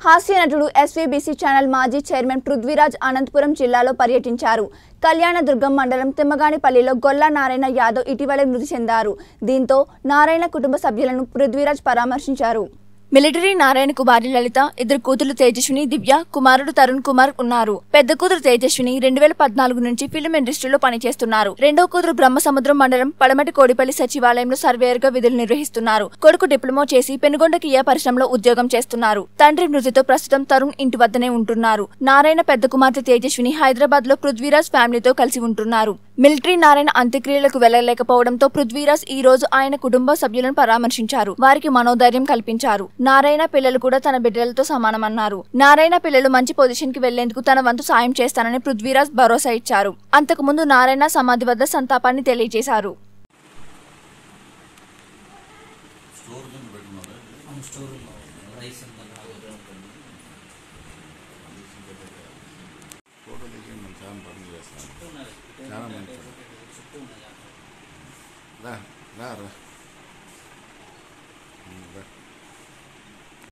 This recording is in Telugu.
హాస్య నటుడు ఎస్వీబీసీ ఛానల్ మాజీ చైర్మన్ పృథ్వీరాజ్ అనంతపురం జిల్లాలో పర్యటించారు కళ్యాణదుర్గం మండలం తిమ్మగానిపల్లిలో గొల్లా నారాయణ యాదవ్ ఇటీవలే మృతి చెందారు దీంతో నారాయణ కుటుంబ సభ్యులను పృథ్వీరాజ్ పరామర్శించారు మిలిటరీ నారాయణకు భార్య లలిత ఇద్దరు కూతురు తేజస్విని దివ్య కుమారుడు తరుణ్ కుమార్ ఉన్నారు పెద్ద కూతురు తేజస్విని రెండు వేల పద్నాలుగు నుంచి ఫిల్మ్ ఇండస్ట్రీలో పనిచేస్తున్నారు రెండో కూతురు బ్రహ్మసముద్రం మండలం పడమటి కోడిపల్లి సచివాలయంలో సర్వేయర్ గా విధులు నిర్వహిస్తున్నారు కొడుకు డిప్లొమా చేసి పెనుగొండ కియా పరిశ్రమలో ఉద్యోగం చేస్తున్నారు తండ్రి మృతితో ప్రస్తుతం తరుణ్ ఇంటి వద్దనే ఉంటున్నారు నారాయణ పెద్ద కుమార్తె తేజస్విని హైదరాబాద్ లో పృథ్వీరాజ్ ఫ్యామిలీతో కలిసి ఉంటున్నారు మిలిటరీ నారాయణ అంత్యక్రియలకు వెళ్లలేకపోవడంతో పృథ్వీరాజ్ ఈ రోజు ఆయన కుటుంబ సభ్యులను పరామర్శించారు వారికి మనోధైర్యం కల్పించారు నారాయణ పిల్లలు కూడా తన బిడ్డలతో సమానమన్నారు నారాయణ పిల్లలు మంచి పొజిషన్ కి వెళ్లేందుకు తన వంతు సాయం చేస్తానని పృథ్వీరాజ్ భరోసా ఇచ్చారు అంతకుముందు నారాయణ సమాధి వద్ద సంతాపాన్ని తెలియజేశారు స్టోర్ కింద పెట్టుకున్నారా స్టోర్ రైస్ అంతా ఫోటో దిగి మనం చాలా పని చేస్తాం చుట్టూ ఉన్నది చాలా మంచి చుట్టూ ఉన్నది రా రా రా ఉమ్, రా